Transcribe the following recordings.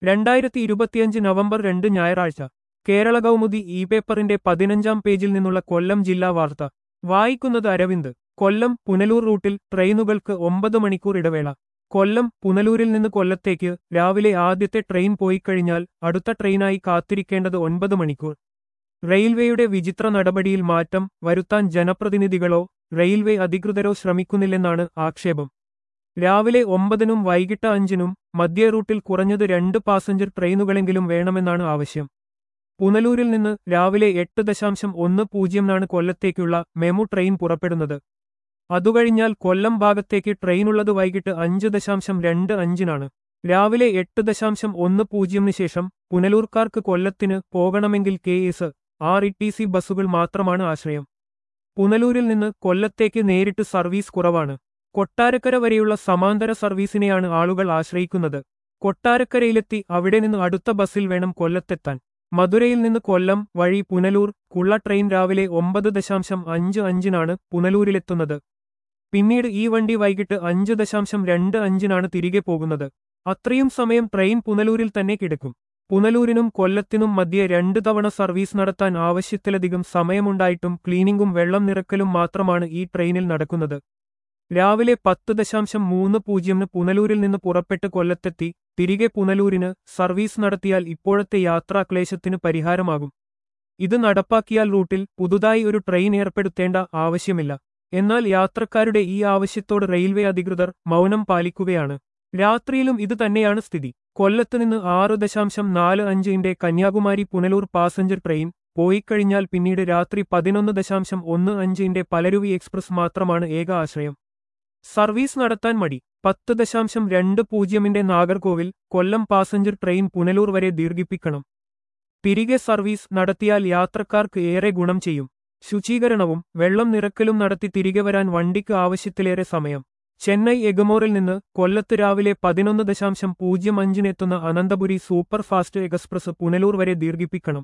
രണ്ടായിരത്തി ഇരുപത്തിയഞ്ച് നവംബർ രണ്ട് ഞായറാഴ്ച കേരള കൗമുദി ഇ പേപ്പറിന്റെ പതിനഞ്ചാം പേജിൽ നിന്നുള്ള കൊല്ലം ജില്ലാ വാർത്ത വായിക്കുന്നത് അരവിന്ദ് കൊല്ലം പുനലൂർ റൂട്ടിൽ ട്രെയിനുകൾക്ക് ഒമ്പത് മണിക്കൂർ ഇടവേള കൊല്ലം പുനലൂരിൽ നിന്ന് കൊല്ലത്തേക്ക് രാവിലെ ആദ്യത്തെ ട്രെയിൻ പോയിക്കഴിഞ്ഞാൽ അടുത്ത ട്രെയിനായി കാത്തിരിക്കേണ്ടത് ഒൻപത് മണിക്കൂർ റെയിൽവേയുടെ വിചിത്ര നടപടിയിൽ മാറ്റം വരുത്താൻ ജനപ്രതിനിധികളോ റെയിൽവേ അധികൃതരോ ശ്രമിക്കുന്നില്ലെന്നാണ് ആക്ഷേപം രാവിലെ ഒമ്പതിനും വൈകിട്ട് അഞ്ചിനും മധ്യ റൂട്ടിൽ കുറഞ്ഞത് രണ്ട് പാസഞ്ചർ ട്രെയിനുകളെങ്കിലും വേണമെന്നാണ് ആവശ്യം പുനലൂരിൽ നിന്ന് രാവിലെ എട്ട് ദശാംശം ഒന്ന് പൂജ്യംനാണ് കൊല്ലത്തേക്കുള്ള മെമു ട്രെയിൻ പുറപ്പെടുന്നത് അതുകഴിഞ്ഞാൽ കൊല്ലം ഭാഗത്തേക്ക് ട്രെയിനുള്ളത് വൈകിട്ട് അഞ്ച് ദശാംശം രണ്ട് അഞ്ചിനാണ് രാവിലെ എട്ട് ദശാംശം ഒന്ന് പൂജ്യമിന് ശേഷം പുനലൂർക്കാർക്ക് കൊല്ലത്തിന് പോകണമെങ്കിൽ K S R T C സി ബസ്സുകൾ മാത്രമാണ് ആശ്രയം പുനലൂരിൽ നിന്ന് കൊല്ലത്തേക്ക് നേരിട്ട് സർവീസ് കുറവാണ് കൊട്ടാരക്കര വരെയുള്ള സമാന്തര സർവീസിനെയാണ് ആളുകൾ ആശ്രയിക്കുന്നത് കൊട്ടാരക്കരയിലെത്തി അവിടെ നിന്ന് അടുത്ത ബസ്സിൽ വേണം കൊല്ലത്തെത്താൻ മധുരയിൽ നിന്ന് കൊല്ലം വഴി പുനലൂർ കുള്ള ട്രെയിൻ രാവിലെ ഒമ്പത് ദശാംശം അഞ്ച് അഞ്ചിനാണ് പുനലൂരിലെത്തുന്നത് പിന്നീട് ഈ വണ്ടി വൈകിട്ട് അഞ്ച് ദശാംശം രണ്ട് അഞ്ചിനാണ് തിരികെ പോകുന്നത് അത്രയും സമയം ട്രെയിൻ പുനലൂരിൽ തന്നെ കിടക്കും പുനലൂരിനും കൊല്ലത്തിനും മധ്യേ രണ്ട് തവണ സർവീസ് നടത്താൻ ആവശ്യത്തിലധികം സമയമുണ്ടായിട്ടും ക്ലീനിംഗും വെള്ളം നിറക്കലും മാത്രമാണ് ഈ ട്രെയിനിൽ നടക്കുന്നത് രാവിലെ പത്ത് ദശാംശം മൂന്ന് പൂജ്യമിന് പുനലൂരിൽ നിന്ന് പുറപ്പെട്ട് കൊല്ലത്തെത്തി തിരികെ പുനലൂരിന് സർവീസ് നടത്തിയാൽ ഇപ്പോഴത്തെ യാത്രാക്ലേശത്തിന് പരിഹാരമാകും ഇത് നടപ്പാക്കിയാൽ റൂട്ടിൽ പുതുതായി ഒരു ട്രെയിൻ ഏർപ്പെടുത്തേണ്ട ആവശ്യമില്ല എന്നാൽ യാത്രക്കാരുടെ ഈ ആവശ്യത്തോട് റെയിൽവേ അധികൃതർ മൗനം പാലിക്കുകയാണ് രാത്രിയിലും ഇത് തന്നെയാണ് സ്ഥിതി കൊല്ലത്ത് നിന്ന് ആറ് ദശാംശം നാല് അഞ്ചിന്റെ കന്യാകുമാരി പുനലൂർ പാസഞ്ചർ ട്രെയിൻ പോയിക്കഴിഞ്ഞാൽ പിന്നീട് രാത്രി പതിനൊന്ന് ദശാംശം ഒന്ന് അഞ്ചിന്റെ പലരുവി എക്സ്പ്രസ് മാത്രമാണ് ഏക ആശ്രയം സർവീസ് നടത്താൻ മടി പത്ത് ദശാംശം രണ്ട് പൂജ്യമിന്റെ നാഗർകോവിൽ കൊല്ലം പാസഞ്ചർ ട്രെയിൻ പുനലൂർ വരെ ദീർഘിപ്പിക്കണം തിരികെ സർവീസ് നടത്തിയാൽ യാത്രക്കാർക്ക് ഏറെ ഗുണം ചെയ്യും ശുചീകരണവും വെള്ളം നിറക്കലും നടത്തി തിരികെ വരാൻ വണ്ടിക്ക് ആവശ്യത്തിലേറെ സമയം ചെന്നൈ എഗമോറിൽ നിന്ന് കൊല്ലത്ത് രാവിലെ പതിനൊന്ന് ദശാംശം പൂജ്യം അഞ്ചിനെത്തുന്ന Ananthapuri super fast express Punalur വരെ ദീർഘിപ്പിക്കണം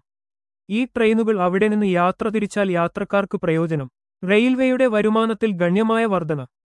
ഈ ട്രെയിനുകൾ അവിടെ നിന്ന് യാത്ര തിരിച്ചാൽ യാത്രക്കാർക്ക് പ്രയോജനം റെയിൽവേയുടെ വരുമാനത്തിൽ ഗണ്യമായ വർധന